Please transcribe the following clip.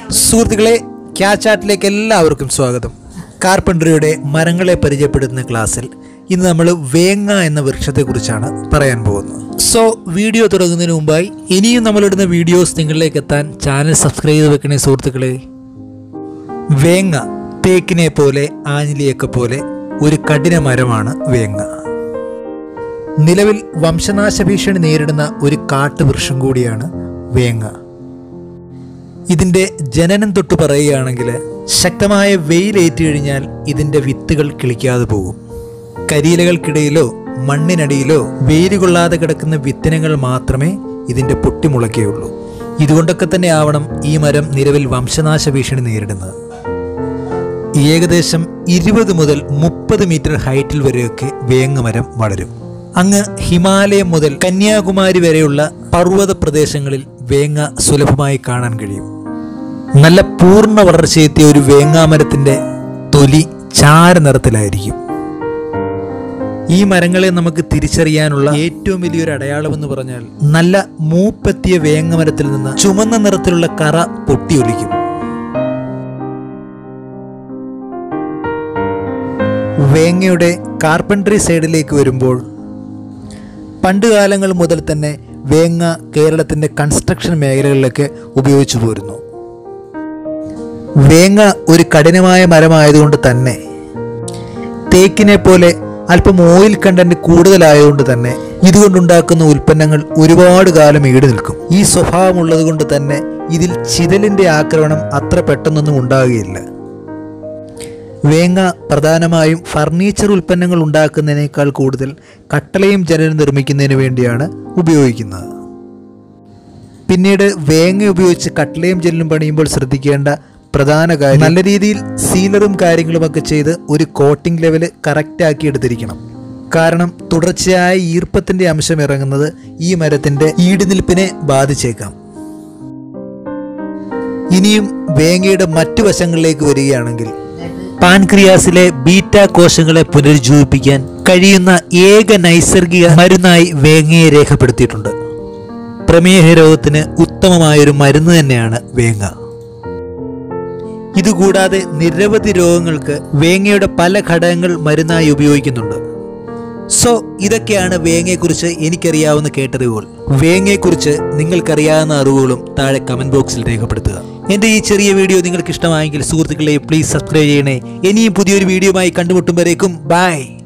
സുഹൃത്തുക്കളെ ക്യാച്ചാറ്റിലേക്ക് എല്ലാവർക്കും സ്വാഗതം കാർപ്പൻട്രിയുടെ മരങ്ങളെ പരിചയപ്പെടുത്തുന്ന ക്ലാസ്സിൽ ഇന്ന് നമ്മൾ വേങ്ങ എന്ന വൃക്ഷത്തെക്കുറിച്ചാണ് പറയാൻ പോകുന്നത് സോ വീഡിയോ തുടങ്ങുന്നതിന് മുമ്പായി ഇനിയും നമ്മളിടുന്ന വീഡിയോസ് നിങ്ങളിലേക്ക് എത്താൻ ചാനൽ സബ്സ്ക്രൈബ് ചെയ്ത് വെക്കണേ സുഹൃത്തുക്കളെ വേങ്ങ തേക്കിനെ പോലെ ആഞ്ഞിലിയൊക്കെ പോലെ ഒരു കഠിന മരമാണ് വേങ്ങ നിലവിൽ വംശനാശ ഭീഷണി നേരിടുന്ന ഒരു കാട്ടുവൃക്ഷം കൂടിയാണ് വേങ്ങ ഇതിൻ്റെ ജനനം തൊട്ട് പറയുകയാണെങ്കിൽ ശക്തമായ വെയിലേറ്റ് കഴിഞ്ഞാൽ ഇതിൻ്റെ വിത്തുകൾ കിളിക്കാതെ പോകും കരിയിലകൾക്കിടയിലോ മണ്ണിനടിയിലോ വെയിൽ കൊള്ളാതെ കിടക്കുന്ന വിത്തിനങ്ങൾ മാത്രമേ ഇതിൻ്റെ പൊട്ടിമുളയ്ക്കുകയുള്ളൂ ഇതുകൊണ്ടൊക്കെ തന്നെ ആവണം ഈ മരം നിലവിൽ വംശനാശ ഭീഷണി നേരിടുന്നത് ഏകദേശം ഇരുപത് മുതൽ മുപ്പത് മീറ്റർ ഹൈറ്റിൽ വരെയൊക്കെ വേങ്ങമരം വളരും അങ്ങ് ഹിമാലയം മുതൽ കന്യാകുമാരി വരെയുള്ള പർവ്വത പ്രദേശങ്ങളിൽ വേങ്ങ സുലഭമായി കാണാൻ കഴിയും നല്ല പൂർണ്ണ വളർച്ചയെത്തിയ ഒരു വേങ്ങാമരത്തിന്റെ തൊലി ചാര നിറത്തിലായിരിക്കും ഈ മരങ്ങളെ നമുക്ക് തിരിച്ചറിയാനുള്ള ഏറ്റവും വലിയൊരു അടയാളം എന്ന് പറഞ്ഞാൽ നല്ല മൂപ്പെത്തിയ വേങ്ങമരത്തിൽ നിന്ന് ചുമന്ന നിറത്തിലുള്ള കറ പൊട്ടിയൊലിക്കും വേങ്ങയുടെ കാർപ്പൻട്രി സൈഡിലേക്ക് വരുമ്പോൾ പണ്ട് കാലങ്ങൾ മുതൽ തന്നെ വേങ്ങ കേരളത്തിൻ്റെ കൺസ്ട്രക്ഷൻ മേഖലകളിലൊക്കെ ഉപയോഗിച്ചു പോരുന്നു വേങ്ങ ഒരു കഠിനമായ മരമായതുകൊണ്ട് തന്നെ തേക്കിനെ പോലെ അല്പം ഓയിൽ കണ്ടന്റ് കൂടുതലായതുകൊണ്ട് തന്നെ ഇതുകൊണ്ടുണ്ടാക്കുന്ന ഉൽപ്പന്നങ്ങൾ ഒരുപാട് കാലം ഈട് നിൽക്കും ഈ സ്വഭാവമുള്ളത് കൊണ്ട് തന്നെ ഇതിൽ ചിതലിന്റെ ആക്രമണം അത്ര പെട്ടെന്നൊന്നും ഉണ്ടാകുകയില്ല വേങ്ങ പ്രധാനമായും ഫർണിച്ചർ ഉൽപ്പന്നങ്ങൾ ഉണ്ടാക്കുന്നതിനേക്കാൾ കൂടുതൽ കട്ടളയും ജനലും നിർമ്മിക്കുന്നതിന് വേണ്ടിയാണ് ഉപയോഗിക്കുന്നത് പിന്നീട് വേങ്ങ ഉപയോഗിച്ച് കട്ടളയും ജനലും പണിയുമ്പോൾ ശ്രദ്ധിക്കേണ്ട പ്രധാന കാര്യം നല്ല രീതിയിൽ സീലറും കാര്യങ്ങളുമൊക്കെ ചെയ്ത് ഒരു കോട്ടിംഗ് ലെവല് കറക്റ്റ് ആക്കി എടുത്തിരിക്കണം കാരണം തുടർച്ചയായ ഈർപ്പത്തിന്റെ അംശം ഇറങ്ങുന്നത് ഈ മരത്തിന്റെ ഈടുനിൽപ്പിനെ ബാധിച്ചേക്കാം ഇനിയും വേങ്ങയുടെ മറ്റു വശങ്ങളിലേക്ക് വരികയാണെങ്കിൽ പാൻക്രിയാസിലെ ബീറ്റ കോശങ്ങളെ പുനരുജ്ജീവിപ്പിക്കാൻ കഴിയുന്ന ഏക നൈസർഗിക മരുന്നായി വേങ്ങയെ രേഖപ്പെടുത്തിയിട്ടുണ്ട് പ്രമേഹ രോഗത്തിന് ഉത്തമമായൊരു മരുന്ന് തന്നെയാണ് വേങ്ങ ഇതുകൂടാതെ നിരവധി രോഗങ്ങൾക്ക് വേങ്ങയുടെ പല ഘടകങ്ങൾ മരുന്നായി ഉപയോഗിക്കുന്നുണ്ട് സോ ഇതൊക്കെയാണ് വേങ്ങയെക്കുറിച്ച് എനിക്കറിയാവുന്ന കേട്ടറിവുകൾ വേങ്ങയെക്കുറിച്ച് നിങ്ങൾക്കറിയാവുന്ന അറിവുകളും താഴെ കമന്റ് ബോക്സിൽ രേഖപ്പെടുത്തുക എൻ്റെ ഈ ചെറിയ വീഡിയോ നിങ്ങൾക്ക് ഇഷ്ടമായെങ്കിൽ സുഹൃത്തുക്കളെ പ്ലീസ് സബ്സ്ക്രൈബ് ചെയ്യണേ ഇനിയും പുതിയൊരു വീഡിയോയുമായി കണ്ടുമുട്ടുമ്പോഴേക്കും ബൈ